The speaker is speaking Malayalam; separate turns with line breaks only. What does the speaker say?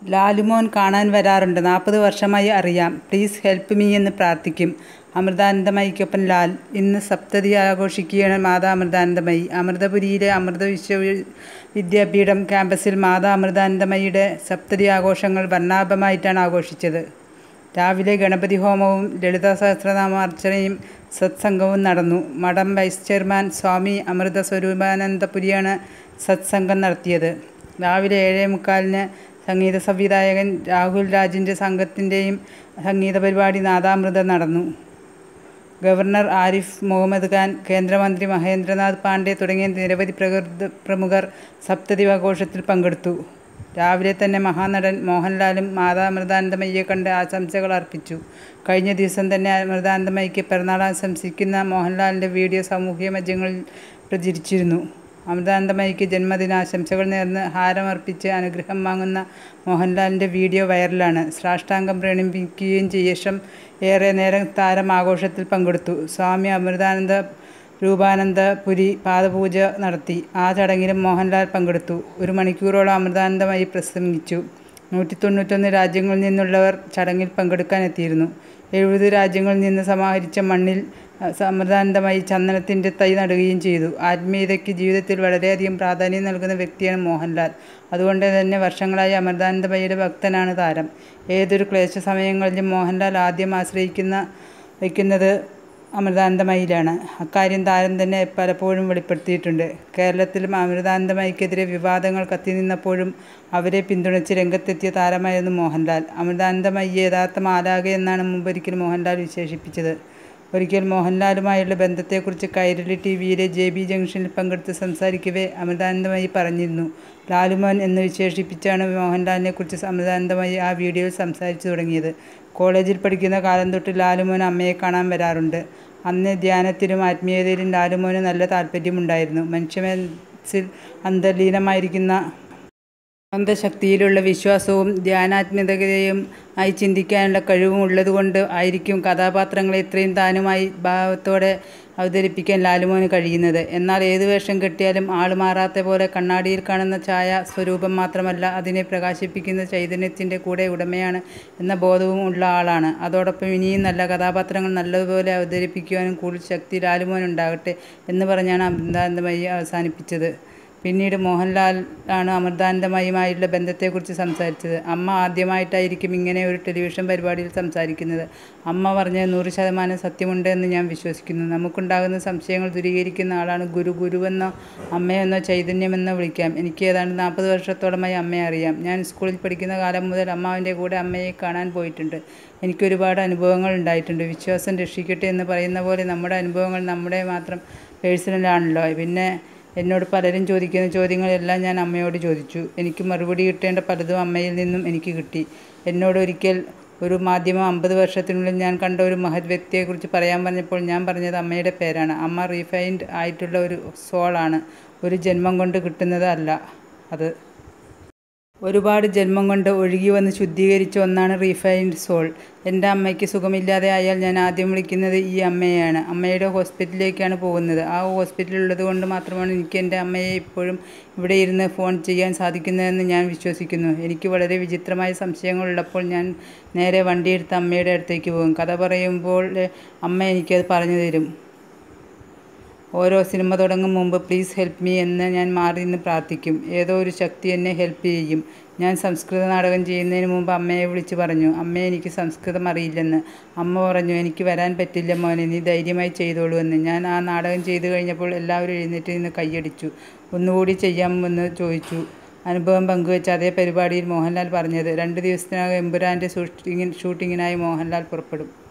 ലാലുമോൻ കാണാൻ വരാറുണ്ട് നാൽപ്പത് വർഷമായി അറിയാം പ്ലീസ് ഹെൽപ്പ് മീ എന്ന് പ്രാർത്ഥിക്കും അമൃതാനന്ദമയിക്കൊപ്പം ലാൽ ഇന്ന് സപ്തതി ആഘോഷിക്കുകയാണ് മാതാ അമൃതാനന്ദമയി അമൃതപുരിയിലെ അമൃത വിശ്വ വിദ്യാപീഠം ക്യാമ്പസിൽ മാതാ അമൃതാനന്ദമയിയുടെ സപ്തതി ആഘോഷങ്ങൾ വർണ്ണാഭമായിട്ടാണ് ആഘോഷിച്ചത് രാവിലെ ഗണപതി ഹോമവും ലളിതാ സഹസ്രനാമാർച്ചനയും സത്സംഗവും നടന്നു മഠം വൈസ് ചെയർമാൻ സ്വാമി അമൃത സ്വരൂപാനന്ദപുരിയാണ് സത്സംഗം നടത്തിയത് രാവിലെ ഏഴേ മുക്കാലിന് സംഗീത സംവിധായകൻ രാഹുൽ രാജിൻ്റെ സംഘത്തിൻ്റെയും സംഗീത പരിപാടി നാദാമൃതം നടന്നു ഗവർണർ ആരിഫ് മുഹമ്മദ് ഖാൻ കേന്ദ്രമന്ത്രി മഹേന്ദ്രനാഥ് പാണ്ഡെ തുടങ്ങിയ നിരവധി പ്രകൃത പ്രമുഖർ സപ്തതി ആഘോഷത്തിൽ പങ്കെടുത്തു രാവിലെ തന്നെ മഹാനടൻ മോഹൻലാലും മാതാ അമൃതാനന്ദമയ്യെ കണ്ട് ആശംസകൾ അർപ്പിച്ചു കഴിഞ്ഞ ദിവസം തന്നെ അമൃതാനന്ദമയ്ക്ക് പിറന്നാൾ ആശംസിക്കുന്ന മോഹൻലാലിൻ്റെ വീഡിയോ സാമൂഹ്യ മാധ്യമങ്ങളിൽ പ്രചരിച്ചിരുന്നു അമൃതാനന്ദമയ്ക്ക് ജന്മദിനാശംസകൾ നേർന്ന് ഹാരമർപ്പിച്ച് അനുഗ്രഹം വാങ്ങുന്ന മോഹൻലാലിൻ്റെ വീഡിയോ വൈറലാണ് സാഷ്ടാംഗം പ്രണമിക്കുകയും ശേഷം ഏറെ നേരം താരം ആഘോഷത്തിൽ പങ്കെടുത്തു സ്വാമി അമൃതാനന്ദ രൂപാനന്ദപുരി പാദപൂജ നടത്തി ആ ചടങ്ങിലും മോഹൻലാൽ പങ്കെടുത്തു ഒരു മണിക്കൂറോളം അമൃതാനന്ദമയി പ്രസംഗിച്ചു നൂറ്റി തൊണ്ണൂറ്റൊന്ന് രാജ്യങ്ങളിൽ നിന്നുള്ളവർ ചടങ്ങിൽ പങ്കെടുക്കാനെത്തിയിരുന്നു എഴുപത് രാജ്യങ്ങളിൽ നിന്ന് സമാഹരിച്ച മണ്ണിൽ അമൃതാനന്ദമായി ചന്ദനത്തിൻ്റെ തൈ നടുകയും ചെയ്തു ആത്മീയതയ്ക്ക് ജീവിതത്തിൽ വളരെയധികം പ്രാധാന്യം നൽകുന്ന വ്യക്തിയാണ് മോഹൻലാൽ അതുകൊണ്ട് തന്നെ വർഷങ്ങളായി അമൃതാനന്ദമയിയുടെ ഭക്തനാണ് താരം ഏതൊരു ക്ലേശ സമയങ്ങളിലും മോഹൻലാൽ ആദ്യം ആശ്രയിക്കുന്ന വയ്ക്കുന്നത് അമൃതാനന്ദമയിലാണ് അക്കാര്യം താരം തന്നെ പലപ്പോഴും വെളിപ്പെടുത്തിയിട്ടുണ്ട് കേരളത്തിലും അമൃതാനന്ദമയിക്കെതിരെ വിവാദങ്ങൾ കത്തിനിന്നപ്പോഴും അവരെ പിന്തുണച്ച് രംഗത്തെത്തിയ താരമായിരുന്നു മോഹൻലാൽ അമൃതാനന്ദമയിയെ യഥാർത്ഥ മാലാഖ എന്നാണ് മുമ്പൊരിക്കൽ മോഹൻലാൽ വിശേഷിപ്പിച്ചത് ഒരിക്കൽ മോഹൻലാലുമായുള്ള ബന്ധത്തെക്കുറിച്ച് കൈരളി ടി വിയിലെ ജെ ബി ജംഗ്ഷനിൽ പങ്കെടുത്ത് സംസാരിക്കവേ അമൃതാനന്ദമയി പറഞ്ഞിരുന്നു ലാലുമോൻ എന്ന് വിശേഷിപ്പിച്ചാണ് മോഹൻലാലിനെക്കുറിച്ച് അമൃതാനന്ദമയി ആ വീഡിയോയിൽ സംസാരിച്ചു തുടങ്ങിയത് കോളേജിൽ പഠിക്കുന്ന കാലം തൊട്ട് ലാലുമോൻ അമ്മയെ കാണാൻ വരാറുണ്ട് അന്ന് ധ്യാനത്തിലും ആത്മീയതയിലും ലാലുമോന് നല്ല താല്പര്യമുണ്ടായിരുന്നു മനുഷ്യമനസ്സിൽ അന്തർലീനമായിരിക്കുന്ന അന്തശക്തിയിലുള്ള വിശ്വാസവും ധ്യാനാത്മകതയും ആയി ചിന്തിക്കാനുള്ള കഴിവും ഉള്ളതുകൊണ്ട് ആയിരിക്കും കഥാപാത്രങ്ങളെ ഇത്രയും താനുമായി ഭാവത്തോടെ അവതരിപ്പിക്കാൻ ലാലുമോന് കഴിയുന്നത് എന്നാൽ ഏത് വേഷം കെട്ടിയാലും ആൾ മാറാത്ത പോലെ കണ്ണാടിയിൽ കാണുന്ന ഛായ സ്വരൂപം മാത്രമല്ല അതിനെ പ്രകാശിപ്പിക്കുന്ന ചൈതന്യത്തിൻ്റെ കൂടെ ഉടമയാണ് എന്ന ബോധവും ഉള്ള ആളാണ് അതോടൊപ്പം ഇനിയും നല്ല കഥാപാത്രങ്ങൾ നല്ലതുപോലെ അവതരിപ്പിക്കുവാനും കൂടുതൽ ശക്തി ലാലുമോനുണ്ടാകട്ടെ എന്ന് പറഞ്ഞാണ് അമൃതാനന്ദമയി അവസാനിപ്പിച്ചത് പിന്നീട് മോഹൻലാൽ ആണ് അമൃതാനന്ദമയുമായുള്ള ബന്ധത്തെക്കുറിച്ച് സംസാരിച്ചത് അമ്മ ആദ്യമായിട്ടായിരിക്കും ഇങ്ങനെ ഒരു ടെലിവിഷൻ പരിപാടിയിൽ സംസാരിക്കുന്നത് അമ്മ പറഞ്ഞത് നൂറ് ശതമാനം സത്യമുണ്ട് എന്ന് ഞാൻ വിശ്വസിക്കുന്നു നമുക്കുണ്ടാകുന്ന സംശയങ്ങൾ ദൂരീകരിക്കുന്ന ആളാണ് ഗുരു ഗുരുവെന്നോ അമ്മയെന്നോ ചൈതന്യമെന്നോ വിളിക്കാം എനിക്ക് ഏതാണ്ട് നാൽപ്പത് വർഷത്തോളമായി അമ്മയെ അറിയാം ഞാൻ സ്കൂളിൽ പഠിക്കുന്ന കാലം മുതൽ അമ്മാവിൻ്റെ കൂടെ അമ്മയെ കാണാൻ പോയിട്ടുണ്ട് എനിക്ക് ഒരുപാട് അനുഭവങ്ങൾ ഉണ്ടായിട്ടുണ്ട് വിശ്വാസം രക്ഷിക്കട്ടെ എന്ന് പറയുന്ന പോലെ നമ്മുടെ അനുഭവങ്ങൾ നമ്മുടെ മാത്രം പേഴ്സണലാണല്ലോ പിന്നെ എന്നോട് പലരും ചോദിക്കുന്ന ചോദ്യങ്ങളെല്ലാം ഞാൻ അമ്മയോട് ചോദിച്ചു എനിക്ക് മറുപടി കിട്ടേണ്ട പലതും അമ്മയിൽ നിന്നും എനിക്ക് കിട്ടി എന്നോട് ഒരിക്കൽ ഒരു മാധ്യമം അമ്പത് വർഷത്തിനുള്ളിൽ ഞാൻ കണ്ട ഒരു മഹത് വ്യക്തിയെക്കുറിച്ച് പറയാൻ പറഞ്ഞപ്പോൾ ഞാൻ പറഞ്ഞത് അമ്മയുടെ പേരാണ് അമ്മ റീഫൈൻഡ് ആയിട്ടുള്ള ഒരു സോളാണ് ഒരു ജന്മം കൊണ്ട് കിട്ടുന്നത് അല്ല അത് ഒരുപാട് ജന്മം കൊണ്ട് ഒഴുകി വന്ന് ശുദ്ധീകരിച്ച ഒന്നാണ് റീഫൈൻഡ് സോൾ എൻ്റെ അമ്മയ്ക്ക് സുഖമില്ലാതെ ആയാൽ ഞാൻ ആദ്യം വിളിക്കുന്നത് ഈ അമ്മയെയാണ് അമ്മയുടെ ഹോസ്പിറ്റലിലേക്കാണ് പോകുന്നത് ആ ഹോസ്പിറ്റൽ ഉള്ളത് കൊണ്ട് മാത്രമാണ് എനിക്ക് എൻ്റെ അമ്മയെ ഇപ്പോഴും ഇവിടെ ഇരുന്ന് ഫോൺ ചെയ്യാൻ സാധിക്കുന്നതെന്ന് ഞാൻ വിശ്വസിക്കുന്നു എനിക്ക് വളരെ വിചിത്രമായ സംശയങ്ങളുള്ളപ്പോൾ ഞാൻ നേരെ വണ്ടിയെടുത്ത് അമ്മയുടെ അടുത്തേക്ക് പോകും കഥ പറയുമ്പോൾ അമ്മ എനിക്കത് പറഞ്ഞു തരും ഓരോ സിനിമ തുടങ്ങും മുമ്പ് പ്ലീസ് ഹെൽപ്പ് മീ എന്ന് ഞാൻ മാറി നിന്ന് പ്രാർത്ഥിക്കും ഏതോ ഒരു ശക്തി എന്നെ ഹെൽപ്പ് ചെയ്യും ഞാൻ സംസ്കൃത നാടകം ചെയ്യുന്നതിന് മുമ്പ് അമ്മയെ വിളിച്ച് പറഞ്ഞു അമ്മയെ എനിക്ക് സംസ്കൃതം അറിയില്ലെന്ന് അമ്മ പറഞ്ഞു എനിക്ക് വരാൻ പറ്റില്ല മോനെ നീ ധൈര്യമായി ചെയ്തോളൂ എന്ന് ഞാൻ ആ നാടകം ചെയ്തു കഴിഞ്ഞപ്പോൾ എല്ലാവരും എഴുന്നേറ്റ് നിന്ന് കൈയടിച്ചു ഒന്നുകൂടി ചെയ്യാമെന്ന് ചോദിച്ചു അനുഭവം പങ്കുവെച്ച അതേ പരിപാടിയിൽ മോഹൻലാൽ പറഞ്ഞത് രണ്ട് ദിവസത്തിനകം എമ്പുരാൻ്റെ ഷൂട്ടിങ്ങിൻ ഷൂട്ടിങ്ങിനായി മോഹൻലാൽ പുറപ്പെടും